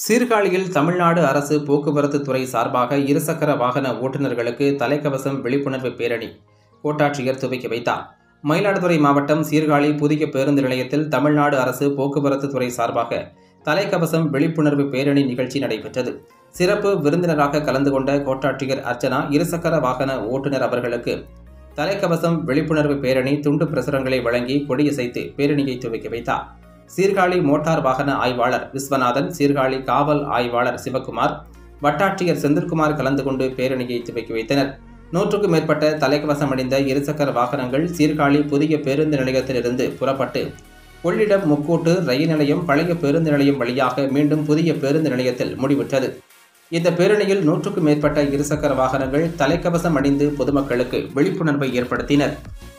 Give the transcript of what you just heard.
சீர்காழியில் தமிழ்நாடு அரசு போக்குவரத்து துறை சார்பாக இருசக்கர வாகன ஓட்டுநர்களுக்கு தலைக்கவசம் விழிப்புணர்வு பேரணி கோட்டாட்சியர் துவக்கி வைத்தார் மயிலாடுதுறை மாவட்டம் சீர்காழி புதிய பேருந்து நிலையத்தில் தமிழ்நாடு அரசு போக்குவரத்து துறை சார்பாக தலைக்கவசம் விழிப்புணர்வு பேரணி நிகழ்ச்சி நடைபெற்றது சிறப்பு விருந்தினராக கலந்து கொண்ட கோட்டாட்சியர் அர்ச்சனா இருசக்கர வாகன ஓட்டுநர் அவர்களுக்கு தலைக்கவசம் விழிப்புணர்வு பேரணி துண்டு பிரசுரங்களை வழங்கி கொடியசைத்து பேரணியை துவக்கி வைத்தார் சீர்காழி மோட்டார் வாகன ஆய்வாளர் விஸ்வநாதன் சீர்காழி காவல் ஆய்வாளர் சிவக்குமார் வட்டாட்சியர் செந்தில்குமார் கலந்து கொண்டு பேரணியை துவக்கி வைத்தனர் நூற்றுக்கும் மேற்பட்ட தலைக்கவசம் அணிந்த இருசக்கர வாகனங்கள் சீர்காழி புதிய பேருந்து நிலையத்திலிருந்து புறப்பட்டு கொள்ளிடம் முக்கூட்டு ரயில் நிலையம் பழைய பேருந்து நிலையம் வழியாக மீண்டும் புதிய பேருந்து நிலையத்தில் முடிவுற்றது இந்த பேரணியில் நூற்றுக்கும் மேற்பட்ட இருசக்கர வாகனங்கள் தலைக்கவசம் அணிந்து பொதுமக்களுக்கு விழிப்புணர்வை ஏற்படுத்தினர்